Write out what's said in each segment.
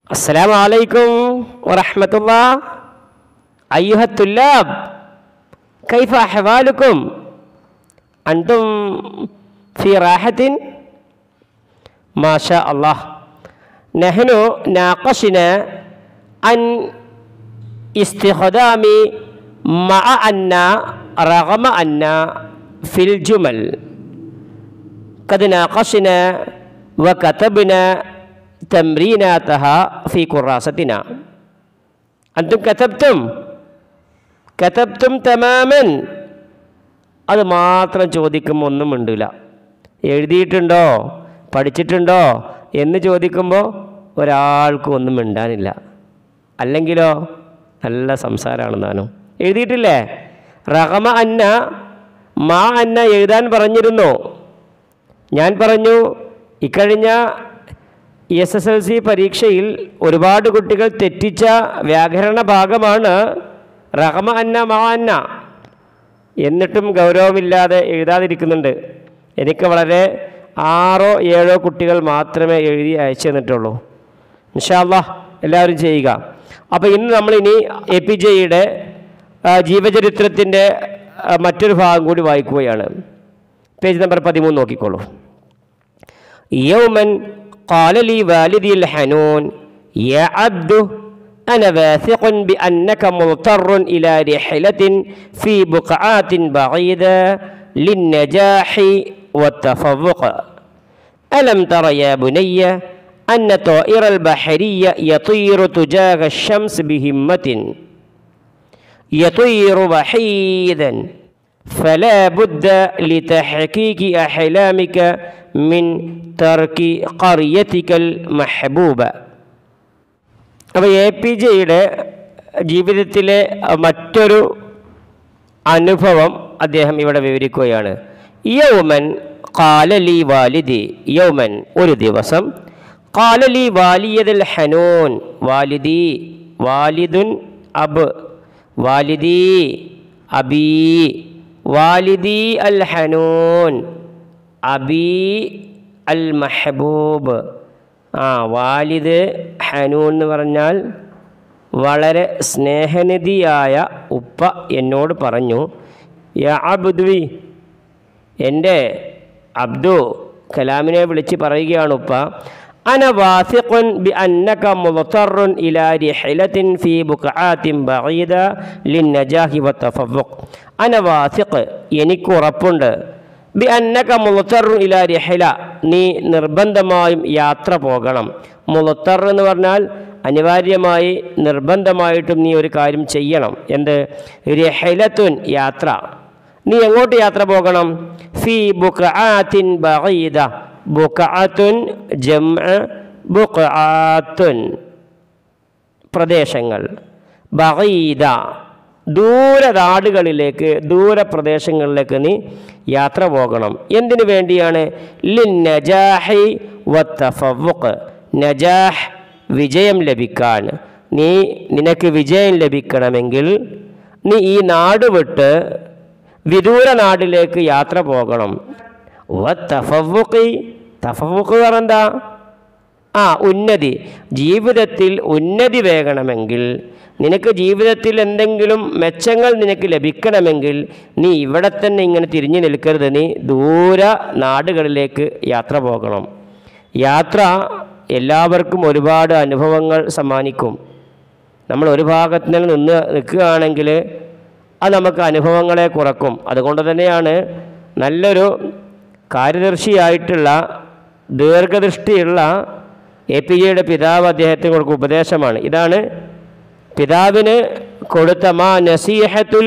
السلام عليكم ورحمة الله أيها الطلاب كيف أحوالكم أنتم في راحة ما شاء الله نحن ناقشنا عن استخدام مع أن رغم أن في الجمل قد ناقشنا وكتبنا تمريناتها في كراستنا أنتم كتبتم كتبتم تماما അത് മാത്രം ചോദിക്കുമ്പോൾ ഒന്നും മിണ്ടില്ല എഴുതിയിട്ടുണ്ടോ പഠിച്ചിട്ടുണ്ടോ എന്ന് ചോദിക്കുമ്പോൾ ഒരാൾക്കും ഒന്നും മിണ്ടാനില്ല അല്ലെങ്കിലോ നല്ല സംസാരമാണ് താനും എഴുതിയിട്ടില്ലേ റഹമ അന്ന മാ അന്ന എഴുതാൻ പറഞ്ഞിരുന്നു ഞാൻ പറഞ്ഞു ഇക്കഴിഞ്ഞ എസ് എസ് എൽ സി പരീക്ഷയിൽ ഒരുപാട് കുട്ടികൾ തെറ്റിച്ച വ്യാകരണ ഭാഗമാണ് റഹമ അന്ന മാ അന്ന എന്നിട്ടും ഗൗരവമില്ലാതെ എഴുതാതിരിക്കുന്നുണ്ട് എനിക്ക് വളരെ ആറോ ഏഴോ കുട്ടികൾ മാത്രമേ എഴുതി അയച്ചു തന്നിട്ടുള്ളൂ ഇൻഷാല്ലാ എല്ലാവരും ചെയ്യുക അപ്പോൾ ഇന്ന് നമ്മളിനി എ പി ജെയുടെ ജീവചരിത്രത്തിൻ്റെ ആ, മറ്റൊരു ഭാഗം കൂടി വായിക്കുകയാണ് പേജ് നമ്പർ പതിമൂന്ന് നോക്കിക്കോളൂ يوما قال لي والدي الحنون يا عبد أنا واثق بأنك مضطر إلى رحلة في بقعات بعيدة للنجاح والتفوق ألم تر يا بني أن طائر البحرية يطير تجاه الشمس بهمة يطير وحيدا فلا بد لتحقيق أحلامك من ترك قريتك المحبوبة അപ്പോൾ എ പി ജെയുടെ ജീവിതത്തിലെ മറ്റൊരു അനുഭവം അദ്ദേഹം ഇവിടെ വിവരിക്കുകയാണ് യൗമൻ കാലലി വാലിദി യൗമൻ ഒരു ദിവസം കാലലി വാലിയതിൽ ഹനൂൻ വാലിദി വാലിദുൻ അബ് വാലിദി അബീ വാലിദി അൽ ഹനൂൻ അബീ അൽ മഹബൂബ് ആ വാലിദ് ഹനൂൻ എന്ന് പറഞ്ഞാൽ വളരെ സ്നേഹനിധിയായ ഉപ്പ എന്നോട് പറഞ്ഞു യാ അബ്ദുവി എൻ്റെ അബ്ദു കലാമിനെ വിളിച്ച് പറയുകയാണ് ഉപ്പ അന വാസിഖുൻ ബി അന്നക മുളത്തറുൻ ഇലാ റിഹലത്തിൻ ഫീ ബുഖആത്തിൻ ബഈദ ലിന്നജാഹി വത്തഫവ്വുഖ് അന വാസിഖ് എനിക്ക് ഉറപ്പുണ്ട് ബി അന്നക മുളത്തറു ഇലാ റിഹല നീ നിർബന്ധമായും യാത്ര പോകണം മുളത്തർ എന്ന് പറഞ്ഞാൽ അനിവാര്യമായി നിർബന്ധമായിട്ടും നീ ഒരു കാര്യം ചെയ്യണം എന്ത് രഹലത്തുൻ യാത്ര നീ എങ്ങോട്ട് യാത്ര പോകണം ഫി ബുഖആത്തിൻ ബഈദ ബുഖഅത്തുൻ ജംഅ ബുഖആത്തുൻ പ്രദേശങ്ങൾ ബഈദ ദൂരനാടുകളിലേക്ക് ദൂരപ്രദേശങ്ങളിലേക്ക് നീ യാത്ര പോകണം എന്തിനു വേണ്ടിയാണ് ലിൻ നജാഹി വത്തഫവുഖ് നജാഹ് വിജയം ലഭിക്കാൻ നീ നിനക്ക് വിജയം ലഭിക്കണമെങ്കിൽ നീ ഈ നാട് വിട്ട് വിദൂര നാടിലേക്ക് യാത്ര പോകണം വത്തഫവുഖി തഫവുഖ് പറഞ്ഞെന്താ ആ ഉന്നതി ജീവിതത്തിൽ ഉന്നതി വേകണമെങ്കിൽ നിനക്ക് ജീവിതത്തിൽ എന്തെങ്കിലും മെച്ചങ്ങൾ നിനക്ക് ലഭിക്കണമെങ്കിൽ നീ ഇവിടെ തന്നെ ഇങ്ങനെ തിരിഞ്ഞു നിൽക്കരുത് നീ ദൂര നാടുകളിലേക്ക് യാത്ര പോകണം യാത്ര എല്ലാവർക്കും ഒരുപാട് അനുഭവങ്ങൾ സമ്മാനിക്കും നമ്മൾ ഒരു ഭാഗത്ത് നിന്ന് നിന്ന് നിൽക്കുകയാണെങ്കിൽ അത് നമുക്ക് അനുഭവങ്ങളെ കുറക്കും അതുകൊണ്ട് തന്നെയാണ് നല്ലൊരു കാര്യദർശിയായിട്ടുള്ള ദീർഘദൃഷ്ടിയുള്ള എ പി ജെയുടെ പിതാവ് അദ്ദേഹത്തിന് കൊടുക്കുന്ന ഉപദേശമാണ് ഇതാണ് പിതാവിന് കൊടുത്ത മാ നസീഹത്തുൽ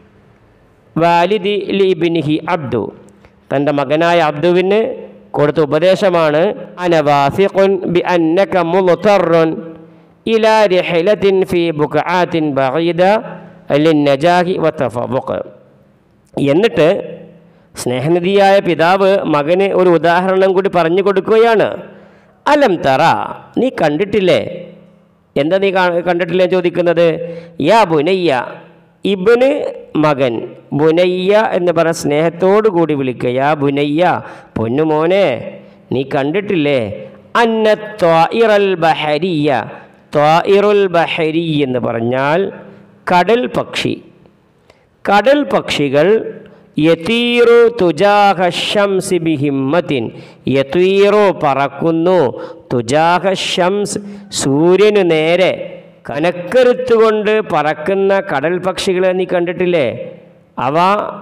വാലിദി ലിബിനിഹി അബ്ദു തൻ്റെ മകനായ അബ്ദുവിന് കൊടുത്ത ഉപദേശമാണ് അനവാസിഖുൻ ബി അന്നക മുളത്തറുൻ ഇലാ റിഹലത്തിൻ ഫി ബുഖആത്തിൻ ബഈദ ലിന്നജാഹി വത്തഫവുഖ് എന്നിട്ട് സ്നേഹനിധിയായ പിതാവ് മകന് ഒരു ഉദാഹരണം കൂടി പറഞ്ഞു കൊടുക്കുകയാണ് അലം തറ നീ കണ്ടിട്ടില്ലേ എന്താ നീ കാ- കണ്ടിട്ടില്ലേ ചോദിക്കുന്നത് യാ ബുനയ്യ ഇബന് മകൻ ബുനയ്യ എന്ന് പറഞ്ഞ സ്നേഹത്തോടു കൂടി വിളിക്കുക യാ ബുനയ്യ പൊന്നുമോനെ നീ കണ്ടിട്ടില്ലേ അന്ന ത്വാഇറൽ ബഹരിയ ത്വായിറുൽ ബഹരി എന്ന് പറഞ്ഞാൽ കടൽ പക്ഷി കടൽ പക്ഷികൾ യതീറു തുജാഹ ഷംസി ബിഹിമ്മത്തിൻ യതീറു പറക്കുന്നു തുജാഹ ഷംസ് സൂര്യനു നേരെ കനക്കരുത്തുകൊണ്ട് പറക്കുന്ന കടൽ പക്ഷികളെ നീ കണ്ടിട്ടില്ലേ അവ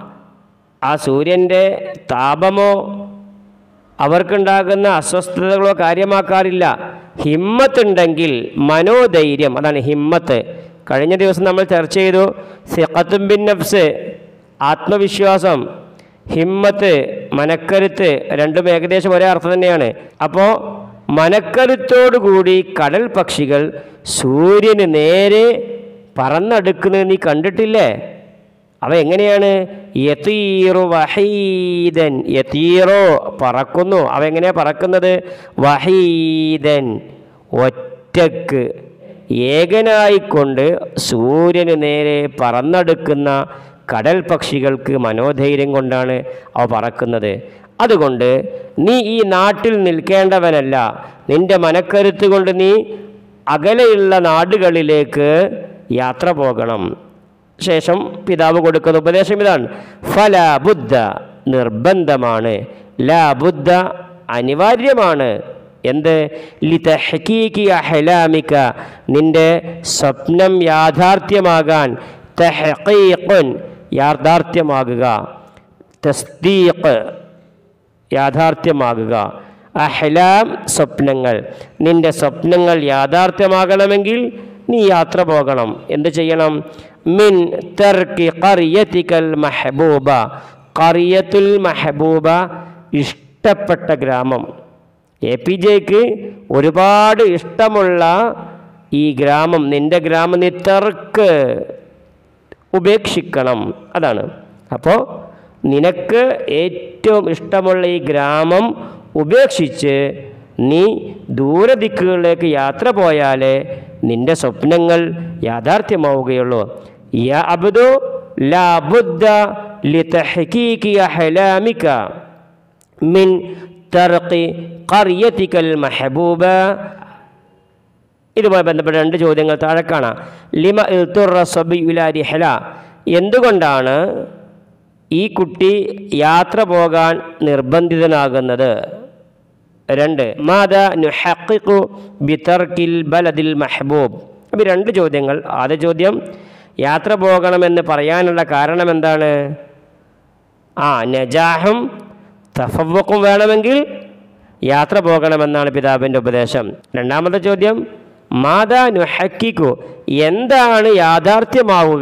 ആ സൂര്യൻ്റെ താപമോ അവർക്കുണ്ടാകുന്ന അസ്വസ്ഥതകളോ കാര്യമാക്കാറില്ല ഹിമ്മത്തുണ്ടെങ്കിൽ മനോധൈര്യം അതാണ് ഹിമ്മത്ത് കഴിഞ്ഞ ദിവസം നമ്മൾ ചർച്ച ചെയ്തു സിഖത്തും ബിൻ നഫ്സ് ആത്മവിശ്വാസം ഹിമ്മത്ത് മനക്കരുത്ത് രണ്ടും ഏകദേശം ഒരേ അർത്ഥം തന്നെയാണ് അപ്പോൾ മനക്കരുത്തോടുകൂടി കടൽ പക്ഷികൾ സൂര്യന് നേരെ പറന്നടുക്കുന്നത് നീ കണ്ടിട്ടില്ലേ അവ എങ്ങനെയാണ് യതീറു വഹീദൻ യതീറോ പറക്കുന്നു അവ എങ്ങനെയാ പറക്കുന്നത് വഹീദൻ ഒറ്റക്ക് ഏകനായിക്കൊണ്ട് സൂര്യന് നേരെ പറന്നടുക്കുന്ന കടൽ പക്ഷികൾക്ക് മനോധൈര്യം കൊണ്ടാണ് അവ പറക്കുന്നത് അതുകൊണ്ട് നീ ഈ നാട്ടിൽ നിൽക്കേണ്ടവനല്ല നിന്റെ മനക്കരുത്ത് കൊണ്ട് നീ അകലെയുള്ള നാടുകളിലേക്ക് യാത്ര പോകണം ശേഷം പിതാവ് കൊടുക്കുന്ന ഉപദേശം ഇതാണ് ഫല ബുദ്ധ നിർബന്ധമാണ് ലാ ബുദ്ധ അനിവാര്യമാണ് എന്ത് ലിതഹക്കീക്കി അഹലാമിക നിന്റെ സ്വപ്നം യാഥാർത്ഥ്യമാകാൻ തഹഖീഖുൻ യാഥാർത്ഥ്യമാകുക തസ്ദീഖ് യാഥാർത്ഥ്യമാകുക അഹ്ലാം സ്വപ്നങ്ങൾ നിന്റെ സ്വപ്നങ്ങൾ യാഥാർത്ഥ്യമാകണമെങ്കിൽ നീ യാത്ര പോകണം എന്ത് ചെയ്യണം മിൻ തർക്കി കറിയത്തിക്കൽ മെഹബൂബ കറിയത്തുൽ മെഹബൂബ ഇഷ്ടപ്പെട്ട ഗ്രാമം എ പി ജെക്ക് ഒരുപാട് ഇഷ്ടമുള്ള ഈ ഗ്രാമം നിന്റെ ഗ്രാമം നീ തെർക്ക് ഉപേക്ഷിക്കണം അതാണ് അപ്പോൾ നിനക്ക് ഏറ്റവും ഇഷ്ടമുള്ള ഈ ഗ്രാമം ഉപേക്ഷിച്ച് നീ ദൂരദിക്കുകളിലേക്ക് യാത്ര പോയാലേ നിന്റെ സ്വപ്നങ്ങൾ യാഥാർത്ഥ്യമാവുകയുള്ളൂ യാ അബ്ദു ലാ ബുദ്ധ ലിതഹ്കീകി അഹ്ലാമിക മിൻ തർക്കി ഖറിയതികൽ മഹബൂബ ഇതുമായി ബന്ധപ്പെട്ട രണ്ട് ചോദ്യങ്ങൾ താഴെ കാണാം ലിമ ഇൽത്തുറ സബി റിഹല എന്തുകൊണ്ടാണ് ഈ കുട്ടി യാത്ര പോകാൻ നിർബന്ധിതനാകുന്നത് രണ്ട് മാത നുഹഖിഖു ബിതർക്കിൽ ബലദിൽ മെഹബൂബ് അപ്പോൾ ഈ രണ്ട് ചോദ്യങ്ങൾ ആദ്യ ചോദ്യം യാത്ര പോകണമെന്ന് പറയാനുള്ള കാരണം എന്താണ് ആ നജാഹും തഫവക്കും വേണമെങ്കിൽ യാത്ര പോകണമെന്നാണ് പിതാവിൻ്റെ ഉപദേശം രണ്ടാമത്തെ ചോദ്യം മാതാ നുഹക്കിക്കു എന്താണ് യാഥാർത്ഥ്യമാവുക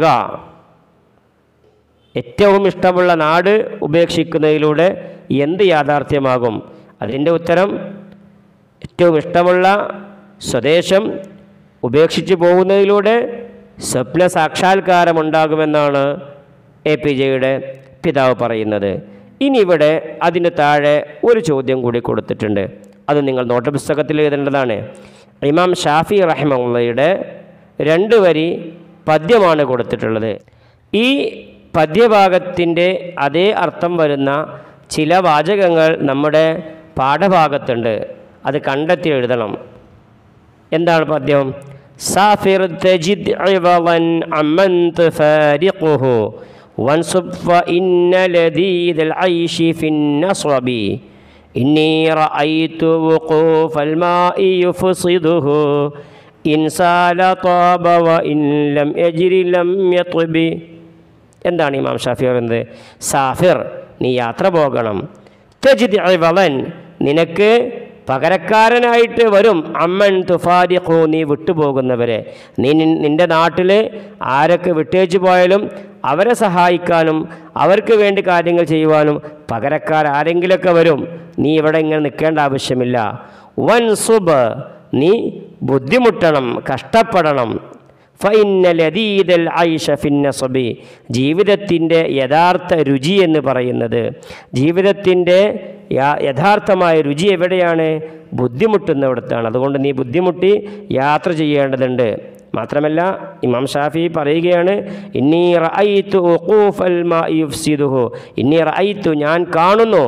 ഏറ്റവും ഇഷ്ടമുള്ള നാട് ഉപേക്ഷിക്കുന്നതിലൂടെ എന്ത് യാഥാർത്ഥ്യമാകും അതിൻ്റെ ഉത്തരം ഏറ്റവും ഇഷ്ടമുള്ള സ്വദേശം ഉപേക്ഷിച്ച് പോകുന്നതിലൂടെ സ്വപ്ന സാക്ഷാത്കാരമുണ്ടാകുമെന്നാണ് എ പി ജെയുടെ പിതാവ് പറയുന്നത് ഇനി ഇവിടെ അതിന് താഴെ ഒരു ചോദ്യം കൂടി കൊടുത്തിട്ടുണ്ട് അത് നിങ്ങൾ നോട്ട് പുസ്തകത്തിൽ എഴുതേണ്ടതാണ് ഇമാം ഷാഫി റഹിമുള്ളയുടെ രണ്ട് വരി പദ്യമാണ് കൊടുത്തിട്ടുള്ളത് ഈ പദ്യഭാഗത്തിൻ്റെ അതേ അർത്ഥം വരുന്ന ചില വാചകങ്ങൾ നമ്മുടെ പാഠഭാഗത്തുണ്ട് അത് കണ്ടെത്തി എഴുതണം എന്താണ് പദ്യം സാഫിർ തജിദ് ഇവളൻ അമ്മൻ തുഫാരിഖുഹു വൻസുബ് ഫഇന്ന ലദീദൽ ഐശി ഫിന്നസ്വബി إني رأيت وقوف الماء يفصده إن سال طاب وإن لم يجر لم يطب എന്താണ് ഇമാം ഷാഫി പറയുന്നത് സാഫിർ നീ യാത്ര പോകണം തജിദ് ഇവളൻ നിനക്ക് പകരക്കാരനായിട്ട് വരും അമ്മൻ തുഫാരിഖു നീ വിട്ടുപോകുന്നവരെ നീ നിൻ- നിൻ്റെ നാട്ടിൽ ആരൊക്കെ വിട്ടേച്ചു പോയാലും അവരെ സഹായിക്കാനും അവർക്ക് വേണ്ടി കാര്യങ്ങൾ ചെയ്യുവാനും പകരക്കാരാരെങ്കിലൊക്കെ വരും നീ ഇവിടെ ഇങ്ങനെ നിൽക്കേണ്ട ആവശ്യമില്ല വൻ സുബ് നീ ബുദ്ധിമുട്ടണം കഷ്ടപ്പെടണം ഫൈനലതീതൽ ഐഷ ഫിന്നസബി ജീവിതത്തിൻ്റെ യഥാർത്ഥ രുചി എന്ന് പറയുന്നത് ജീവിതത്തിൻ്റെ യാ- യഥാർത്ഥമായ രുചി എവിടെയാണ് ബുദ്ധിമുട്ടുന്നിടത്താണ് അതുകൊണ്ട് നീ ബുദ്ധിമുട്ടി യാത്ര ചെയ്യേണ്ടതുണ്ട് മാത്രമല്ല ഇമാം ഷാഫി പറയുകയാണ് ഇന്നീ റഅയ്തു ഉഖൂഫൽ മാ യുഫ്സിദുഹു ഇന്നീ റഅയ്തു ഞാൻ കാണുന്നു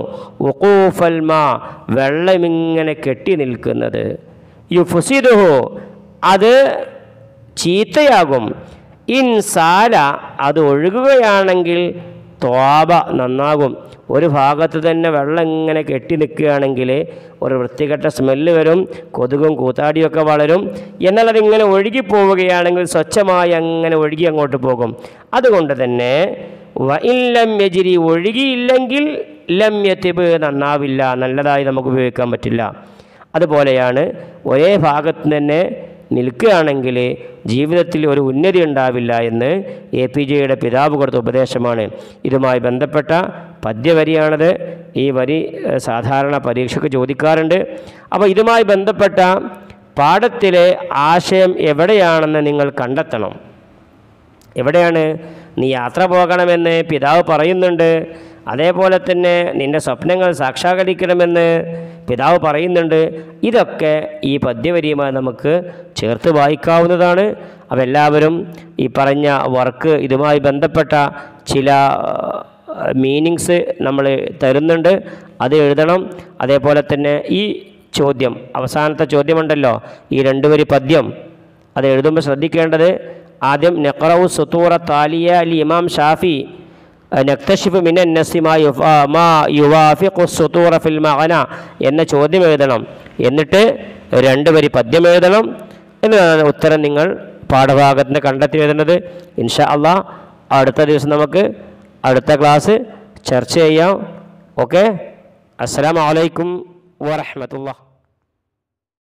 ഉഖൂഫൽ മാ വെള്ളമിങ്ങനെ കെട്ടി നിൽക്കുന്നത് യുഫ്സിദുഹു അത് ചീത്തയാകും ഇൻസാല അത് ഒഴുകുകയാണെങ്കിൽ ത്വാബ നന്നാകും ഒരു ഭാഗത്ത് തന്നെ വെള്ളം ഇങ്ങനെ കെട്ടി നിൽക്കുകയാണെങ്കിൽ ഒരു വൃത്തികെട്ട സ്മെല്ല് വരും കൊതുകും കൂത്താടിയൊക്കെ വളരും എന്നാൽ അതിങ്ങനെ ഒഴുകി പോവുകയാണെങ്കിൽ സ്വച്ഛമായി അങ്ങനെ ഒഴുകി അങ്ങോട്ട് പോകും അതുകൊണ്ട് തന്നെ വഇല്ലം യജിരി ഒഴുകിയില്ലെങ്കിൽ ലം യത്തിബ് നന്നാവില്ല നല്ലതായി നമുക്ക് ഉപയോഗിക്കാൻ പറ്റില്ല അതുപോലെയാണ് ഒരേ ഭാഗത്ത് തന്നെ നിൽക്കുകയാണെങ്കിൽ ജീവിതത്തിൽ ഒരു ഉന്നതി ഉണ്ടാവില്ല എന്ന് എ പി ജെയുടെ പിതാവ് കൊടുത്ത ഉപദേശമാണ് ഇതുമായി ബന്ധപ്പെട്ട പദ്യവരിയാണത് ഈ വരി ഏഹ്, സാധാരണ പരീക്ഷയ്ക്ക് ചോദിക്കാറുണ്ട് അപ്പോൾ ഇതുമായി ബന്ധപ്പെട്ട പാഠത്തിലെ ആശയം എവിടെയാണെന്ന് നിങ്ങൾ കണ്ടെത്തണം എവിടെയാണ് നീ യാത്ര പോകണമെന്ന് പിതാവ് പറയുന്നുണ്ട് അതേപോലെ തന്നെ നിൻ്റെ സ്വപ്നങ്ങൾ സാക്ഷാത്കരിക്കണമെന്ന് പിതാവ് പറയുന്നുണ്ട് ഇതൊക്കെ ഈ പദ്യവരിയുമായി നമുക്ക് ചേർത്ത് വായിക്കാവുന്നതാണ് അപ്പോൾ എല്ലാവരും ഈ പറഞ്ഞ വർക്ക് ഇതുമായി ബന്ധപ്പെട്ട ചില മീനിങ്സ് നമ്മൾ തരുന്നുണ്ട് അത് എഴുതണം അതേപോലെ തന്നെ ഈ ചോദ്യം അവസാനത്തെ ചോദ്യമുണ്ടല്ലോ ഈ രണ്ടുവരി പദ്യം അത് എഴുതുമ്പോൾ ശ്രദ്ധിക്കേണ്ടത് ആദ്യം നെക്റൌ സുത്തൂറ താലിയ അലി ഇമാം ഷാഫി നക്തഷിഫ് മിനൻ നസിമാ യുഫ മാ യുവാഫിഖു സുത്തൂറ ഫിൽ മഅന എന്ന ചോദ്യം എഴുതണം എന്നിട്ട് രണ്ട് വരി പദ്യം എഴുതണം എന്നതാണ് ഉത്തരം നിങ്ങൾ പാഠഭാഗത്തിന് കണ്ടെത്തി എഴുതുന്നത് ഇൻഷാ അള്ളാ അടുത്ത ദിവസം നമുക്ക് അടുത്ത ക്ലാസ് ചർച്ച ചെയ്യാം ഓക്കെ അസ്സലാമു അലൈക്കും വറഹ്മത്തുള്ളാഹി